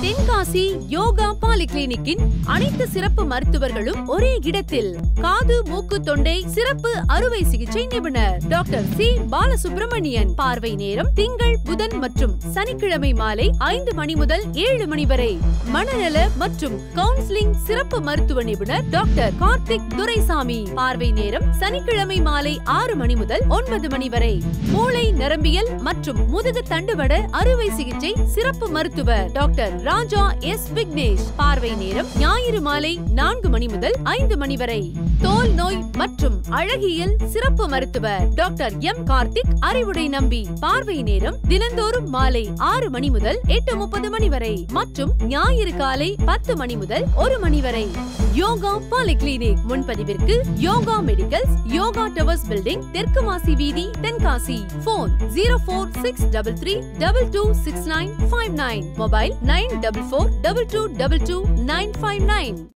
தென்காசி யோகா பாலிகிளினிக்கின் அனைத்து சிறப்பு மருத்துவர்களும் ஒரே இடத்தில் காது மூக்கு தொண்டை சிறப்பு அறுவை சிகிச்சை நிபுணர் டாக்டர் சி பாலசுப்ரமணியன் பார்வை நேரம் திங்கள் புதன் மற்றும் சனிக்கிழமை மாலை ஐந்து மணி முதல் ஏழு மணி வரை மனநல மற்றும் கவுன்சிலிங் சிறப்பு மருத்துவ நிபுணர் டாக்டர் கார்த்திக் துரைசாமி பார்வை நேரம் சனிக்கிழமை மாலை ஆறு மணி முதல் ஒன்பது மணி வரை மூளை நரம்பியல் மற்றும் முதுகு தண்டுவட அறுவை சிகிச்சை சிறப்பு மருத்துவர் டாக்டர் ராஜா எஸ் விக்னேஷ் பார்வை நேரம் ஞாயிறு மாலை நான்கு மணி முதல் ஐந்து மணி வரை தோல் நோய் மற்றும் அழகியல் சிறப்பு மருத்துவர் டாக்டர் எம் கார்த்திக் அறிவுடை நம்பி பார்வை நேரம் தினந்தோறும் மாலை ஆறு மணி முதல் எட்டு முப்பது மணி வரை மற்றும் ஞாயிறு காலை பத்து மணி முதல் ஒரு மணி வரை யோகா பாலிகிளினிக் முன்பதிவிற்கு Yoga medicals Yoga towers building தெற்கு மாசி வீதி Tenkasi phone zero four six double three double two six nine five nine mobile nine double four double two double two nine five nine